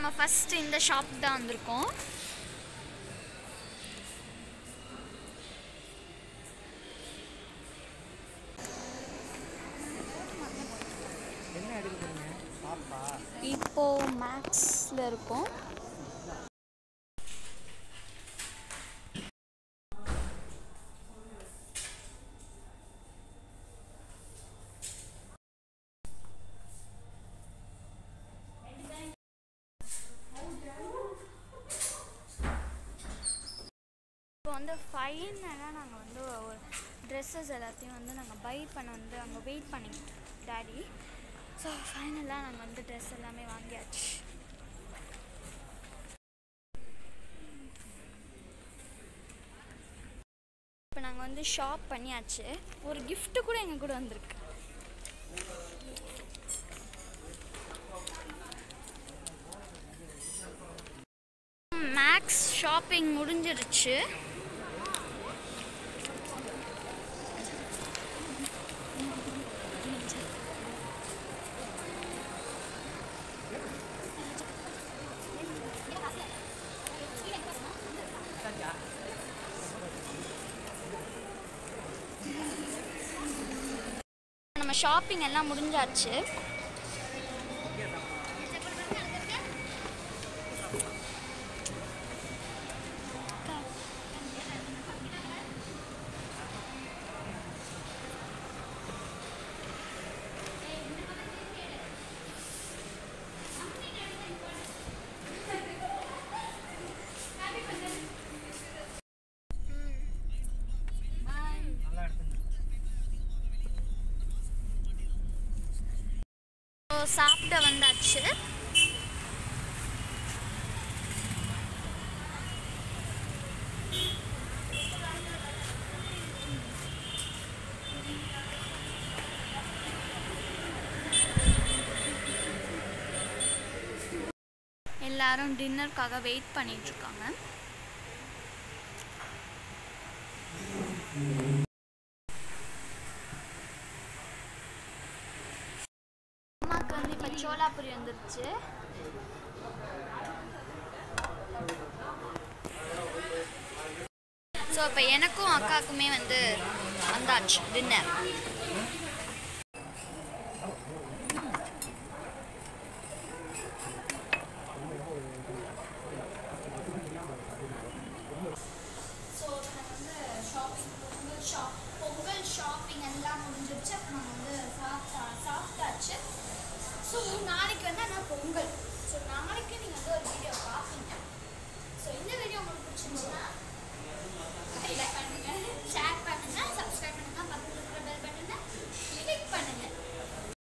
நம்ம ஃபர்ஸ்ட் இந்த ஷாப் தான் வந்திருக்கோம் என்ன எடுக்க போறீங்க பாப்பா இப்போ மேக்ஸில் இருக்கோம் இப்போ வந்து ஃபைனலாக நாங்கள் வந்து ஒரு ட்ரெஸ்ஸஸ் எல்லாத்தையும் வந்து நாங்கள் பை பண்ண வந்து அங்கே வெயிட் பண்ணிக்கிட்டு டேடி ஸோ ஃபைனலாக நாங்கள் வந்து ட்ரெஸ் எல்லாமே வாங்கியாச்சு இப்போ நாங்கள் வந்து ஷாப் பண்ணியாச்சு ஒரு gift கூட எங்கள் கூட வந்திருக்கு மேக்ஸ் ஷாப்பிங் முடிஞ்சிருச்சு நம்ம ஷாப்பிங் எல்லாம் முடிஞ்சாச்சு நல்லா எடுத்துங்க ஸோ சாப்பிட வந்தாச்சு எல்லாரும் டின்னருக்காக வெயிட் பண்ணிட்டு இருக்காங்க அம்மாவுக்கு வந்து இப்போ சோலாபுரி வந்துருச்சு ஸோ இப்போ எனக்கும் அக்காவுக்குமே வந்து வந்தாச்சு டின்னர்